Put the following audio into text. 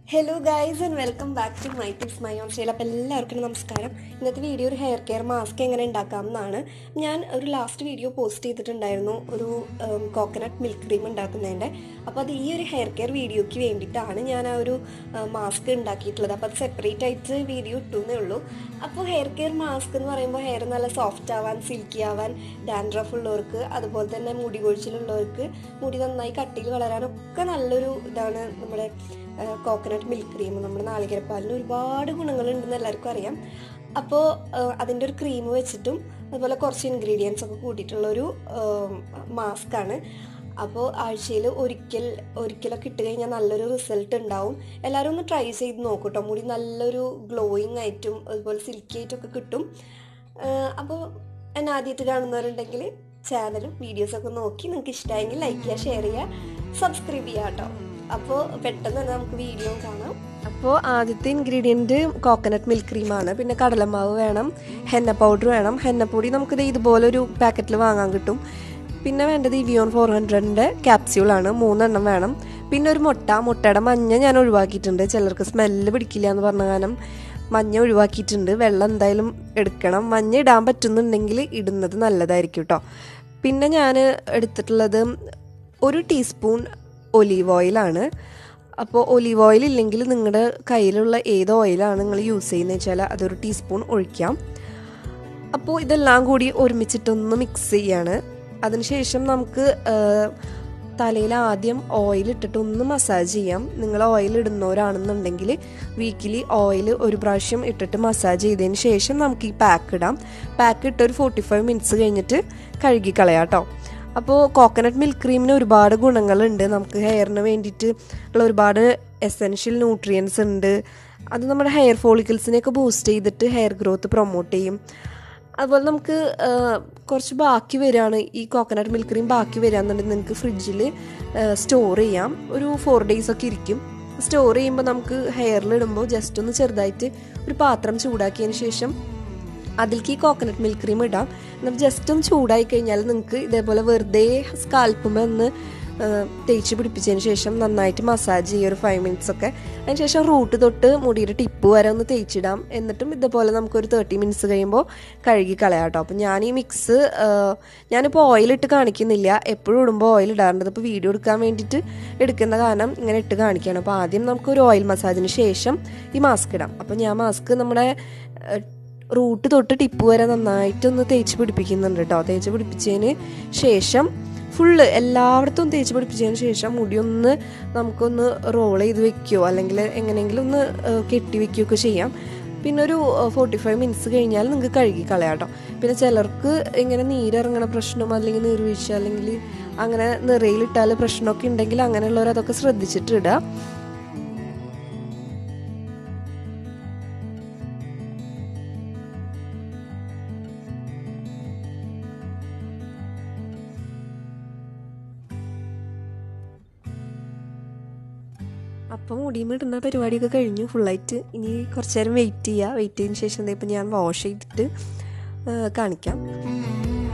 hello guys and welcome back to my tips my own ഷെയിൽ അപ്പോൾ എല്ലാവർക്കും നമസ്കാരം ഇന്നത്തെ വീഡിയോ ഒരു ഹെയർ കെയർ മാസ്ക് എങ്ങനെ ഉണ്ടാക്കാം എന്നാണ് ഞാൻ ഒരു ലാസ്റ്റ് വീഡിയോ പോസ്റ്റ് ചെയ്തിട്ടുണ്ടായിരുന്നു ഒരു കോക്കനട്ട് മിൽക്ക് ക്രീം ഉണ്ടാക്കുന്നതിൻ്റെ അപ്പോൾ അത് ഈ ഒരു ഹെയർ കെയർ വീഡിയോയ്ക്ക് വേണ്ടിയിട്ടാണ് ഞാൻ ആ ഒരു മാസ്ക് ഉണ്ടാക്കിയിട്ടുള്ളത് അപ്പോൾ അത് സെപ്പറേറ്റ് ആയിട്ട് വീഡിയോ ഇട്ടുന്നേ ഉള്ളൂ അപ്പോൾ ഹെയർ കെയർ മാസ്ക് എന്ന് പറയുമ്പോൾ ഹെയർ നല്ല സോഫ്റ്റ് ആവാൻ സിൽക്കി ആവാൻ ഡാൻഡ്രഫ് ഉള്ളവർക്ക് അതുപോലെ തന്നെ മുടി കൊഴിച്ചിലുള്ളവർക്ക് മുടി നന്നായി കട്ടിയിൽ വളരാനൊക്കെ നല്ലൊരു ഇതാണ് നമ്മുടെ കോക്കനട്ട് മിൽക്ക് ക്രീം നമ്മുടെ നാളികേരപ്പാലിന് ഒരുപാട് ഗുണങ്ങളുണ്ടെന്ന് എല്ലാവർക്കും അറിയാം അപ്പോൾ അതിൻ്റെ ഒരു ക്രീം വെച്ചിട്ടും അതുപോലെ കുറച്ച് ഇൻഗ്രീഡിയൻസ് ഒക്കെ കൂട്ടിയിട്ടുള്ളൊരു മാസ്കാണ് അപ്പോൾ ആഴ്ചയിൽ ഒരിക്കൽ ഒരിക്കലൊക്കെ ഇട്ട് കഴിഞ്ഞാൽ നല്ലൊരു റിസൾട്ട് ഉണ്ടാവും എല്ലാവരും ഒന്ന് ട്രൈ ചെയ്ത് നോക്കൂട്ടോ മുടി നല്ലൊരു ഗ്ലോയിങ് ആയിട്ടും അതുപോലെ സിൽക്കി ആയിട്ടൊക്കെ കിട്ടും അപ്പോൾ എന്നെ ആദ്യമായിട്ട് കാണുന്നവരുണ്ടെങ്കിൽ ചാനലും വീഡിയോസൊക്കെ നോക്കി നിങ്ങൾക്ക് ഇഷ്ടമായെങ്കിൽ ലൈക്ക് ചെയ്യുക ഷെയർ ചെയ്യുക സബ്സ്ക്രൈബ് ചെയ്യുക കേട്ടോ അപ്പോൾ പെട്ടെന്ന് തന്നെ നമുക്ക് വീഡിയോ കാണാം അപ്പോൾ ആദ്യത്തെ ഇൻഗ്രീഡിയൻറ്റ് കോക്കനട്ട് മിൽക്ക് ക്രീമാണ് പിന്നെ കടലമാവ് വേണം ഹെന്ന പൗഡർ വേണം ഹെന്നപ്പൊടി നമുക്കിത് ഇതുപോലൊരു പാക്കറ്റിൽ വാങ്ങാൻ കിട്ടും പിന്നെ വേണ്ടത് ഇവിയോൺ ഫോർ ഹൺഡ്രഡിൻ്റെ ക്യാപ്സ്യൂളാണ് മൂന്നെണ്ണം വേണം പിന്നെ ഒരു മുട്ട മുട്ടയുടെ മഞ്ഞ ഞാൻ ഒഴിവാക്കിയിട്ടുണ്ട് ചിലർക്ക് സ്മെല്ല് പിടിക്കില്ല എന്ന് പറഞ്ഞ കാരണം മഞ്ഞ ഒഴിവാക്കിയിട്ടുണ്ട് വെള്ളം എന്തായാലും എടുക്കണം മഞ്ഞ ഇടാൻ പറ്റുന്നുണ്ടെങ്കിൽ ഇടുന്നത് നല്ലതായിരിക്കും കേട്ടോ പിന്നെ ഞാൻ എടുത്തിട്ടുള്ളത് ഒരു ടീസ്പൂൺ ഒലീവ് ഓയിലാണ് അപ്പോൾ ഒലീവ് ഓയിൽ ഇല്ലെങ്കിൽ നിങ്ങളുടെ കയ്യിലുള്ള ഏത് ഓയിലാണ് നിങ്ങൾ യൂസ് ചെയ്യുന്നത് വെച്ചാൽ അതൊരു ടീസ്പൂൺ ഒഴിക്കാം അപ്പോൾ ഇതെല്ലാം കൂടി ഒരുമിച്ചിട്ടൊന്ന് മിക്സ് ചെയ്യാണ് അതിനുശേഷം നമുക്ക് തലയിൽ ആദ്യം ഓയിൽ ഇട്ടിട്ട് ഒന്ന് മസാജ് ചെയ്യാം നിങ്ങൾ ഓയിൽ ഇടുന്നവരാണെന്നുണ്ടെങ്കിൽ വീക്കിലി ഓയിൽ ഒരു പ്രാവശ്യം ഇട്ടിട്ട് മസാജ് ചെയ്തതിന് ശേഷം നമുക്ക് ഈ പാക്ക് ഇടാം പാക്ക് ഇട്ട് ഒരു ഫോർട്ടി ഫൈവ് മിനിറ്റ്സ് കഴിഞ്ഞിട്ട് കഴുകി കളയാം കേട്ടോ അപ്പോൾ കോക്കനട്ട് മിൽക്ക് ക്രീമിന് ഒരുപാട് ഗുണങ്ങളുണ്ട് നമുക്ക് ഹെയറിന് വേണ്ടിയിട്ട് ഉള്ള ഒരുപാട് എസെൻഷ്യൽ ന്യൂട്രിയൻസ് ഉണ്ട് അത് നമ്മുടെ ഹെയർ ഫോളിക്കിൾസിനെയൊക്കെ ബൂസ്റ്റ് ചെയ്തിട്ട് ഹെയർ ഗ്രോത്ത് പ്രൊമോട്ട് ചെയ്യും അതുപോലെ നമുക്ക് കുറച്ച് ബാക്കി വരികയാണ് ഈ കോക്കനട്ട് മിൽക്ക് ക്രീം ബാക്കി വരികയാണെന്നുണ്ടെങ്കിൽ നിങ്ങൾക്ക് ഫ്രിഡ്ജിൽ സ്റ്റോർ ചെയ്യാം ഒരു ഫോർ ഡേയ്സ് ഒക്കെ ഇരിക്കും സ്റ്റോർ ചെയ്യുമ്പോൾ നമുക്ക് ഹെയറിൽ ഇടുമ്പോൾ ജസ്റ്റ് ഒന്ന് ചെറുതായിട്ട് ഒരു പാത്രം ചൂടാക്കിയതിന് ശേഷം അതിലേക്ക് ഈ കോക്കനട്ട് മിൽക്ക് ക്രീം ഇടാം എന്നിട്ട് ജസ്റ്റ് ഒന്ന് ചൂടായി കഴിഞ്ഞാൽ നിങ്ങൾക്ക് ഇതേപോലെ വെറുതെ സ്കാൽപ്പുമ്പോൾ ഒന്ന് തേച്ച് പിടിപ്പിച്ചതിന് ശേഷം നന്നായിട്ട് മസാജ് ചെയ്യുക ഒരു ഫൈവ് മിനിറ്റ്സ് ഒക്കെ അതിനുശേഷം റൂട്ട് തൊട്ട് മുടിയുടെ ടിപ്പ് വരെ ഒന്ന് തേച്ചിടാം എന്നിട്ടും ഇതേപോലെ നമുക്കൊരു തേർട്ടി മിനിറ്റ്സ് കഴിയുമ്പോൾ കഴുകി കളയാം കേട്ടോ അപ്പം ഞാൻ ഈ മിക്സ് ഞാനിപ്പോൾ ഓയിലിട്ട് കാണിക്കുന്നില്ല എപ്പോഴും ഇടുമ്പോൾ ഓയിൽ ഇടാറുണ്ട് ഇപ്പോൾ വീഡിയോ എടുക്കാൻ വേണ്ടിയിട്ട് എടുക്കുന്ന കാരണം ഇങ്ങനെ ഇട്ട് കാണിക്കുകയാണ് അപ്പോൾ ആദ്യം നമുക്കൊരു ഓയിൽ മസാജിന് ശേഷം ഈ മാസ്ക് ഇടാം അപ്പോൾ ഞാൻ മാസ്ക് നമ്മുടെ റൂട്ട് തൊട്ട് ടിപ്പ് വരെ നന്നായിട്ടൊന്ന് തേച്ച് പിടിപ്പിക്കുന്നുണ്ട് കേട്ടോ തേച്ച് പിടിപ്പിച്ചതിന് ശേഷം ഫുള്ള് എല്ലായിടത്തും തേച്ച് പിടിപ്പിച്ചതിന് ശേഷം മുടിയൊന്ന് നമുക്കൊന്ന് റോൾ ചെയ്ത് വെക്കുകയോ അല്ലെങ്കിൽ എങ്ങനെയെങ്കിലും ഒന്ന് കെട്ടി വെക്കുകയൊക്കെ ചെയ്യാം പിന്നെ ഒരു ഫോർട്ടി ഫൈവ് മിനിറ്റ്സ് കഴിഞ്ഞാൽ നിങ്ങൾക്ക് കഴുകി കളയാം കേട്ടോ പിന്നെ ചിലർക്ക് ഇങ്ങനെ നീരിറങ്ങണ പ്രശ്നം അല്ലെങ്കിൽ നീർവീഴ്ച അല്ലെങ്കിൽ അങ്ങനെ നിറയിലിട്ടാൽ പ്രശ്നമൊക്കെ ഉണ്ടെങ്കിൽ അങ്ങനെയുള്ളവർ അതൊക്കെ ശ്രദ്ധിച്ചിട്ട് ഇടുക അപ്പം മുടിയും ഇടുന്ന പരിപാടിയൊക്കെ കഴിഞ്ഞു ഫുള്ളായിട്ട് ഇനി കുറച്ച് നേരം വെയിറ്റ് ചെയ്യുക വെയിറ്റ് ചെയ്തതിന് ശേഷം ഇപ്പം ഞാൻ വാഷ് ചെയ്തിട്ട് കാണിക്കാം